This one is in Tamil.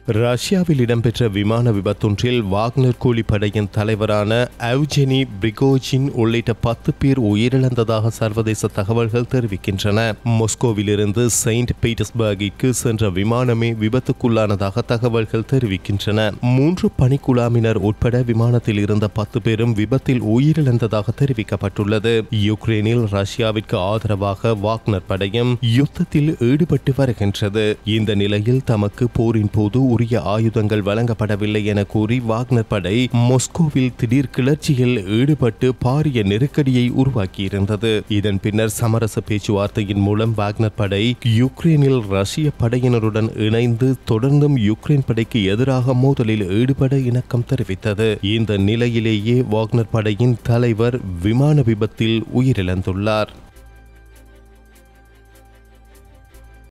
ரஷ்யாவில் இடம்பெற்ற விமான விபத்தொன்றில் வாக்னர் கூலிப்படையின் தலைவரான அவ்ஜெனி பிரிகோஜின் உள்ளிட்ட பத்து பேர் உயிரிழந்ததாக சர்வதேச தகவல்கள் தெரிவிக்கின்றன மொஸ்கோவிலிருந்து செயின்ட் பீட்டர்ஸ்பர்கிற்கு சென்ற விமானமே விபத்துக்குள்ளானதாக தகவல்கள் தெரிவிக்கின்றன மூன்று பணிக்குழாமினர் உட்பட விமானத்தில் இருந்த பத்து பேரும் விபத்தில் உயிரிழந்ததாக தெரிவிக்கப்பட்டுள்ளது யுக்ரைனில் ரஷ்யாவிற்கு ஆதரவாக வாக்னர் படையும் யுத்தத்தில் ஈடுபட்டு வருகின்றது இந்த நிலையில் தமக்கு போரின் போது உரிய ஆயுதங்கள் வழங்கப்படவில்லை என கூறி வாக்னர் படை மொஸ்கோவில் திடீர் கிளர்ச்சியில் ஈடுபட்டு பாரிய நெருக்கடியை உருவாக்கியிருந்தது இதன் பின்னர் சமரச பேச்சுவார்த்தையின் மூலம் வாக்னர் படை யுக்ரைனில் ரஷ்ய படையினருடன் இணைந்து தொடர்ந்தும் யுக்ரைன் படைக்கு எதிராக மோதலில் ஈடுபட இணக்கம் தெரிவித்தது இந்த நிலையிலேயே வாக்னர் படையின் தலைவர் விமான விபத்தில் உயிரிழந்துள்ளார்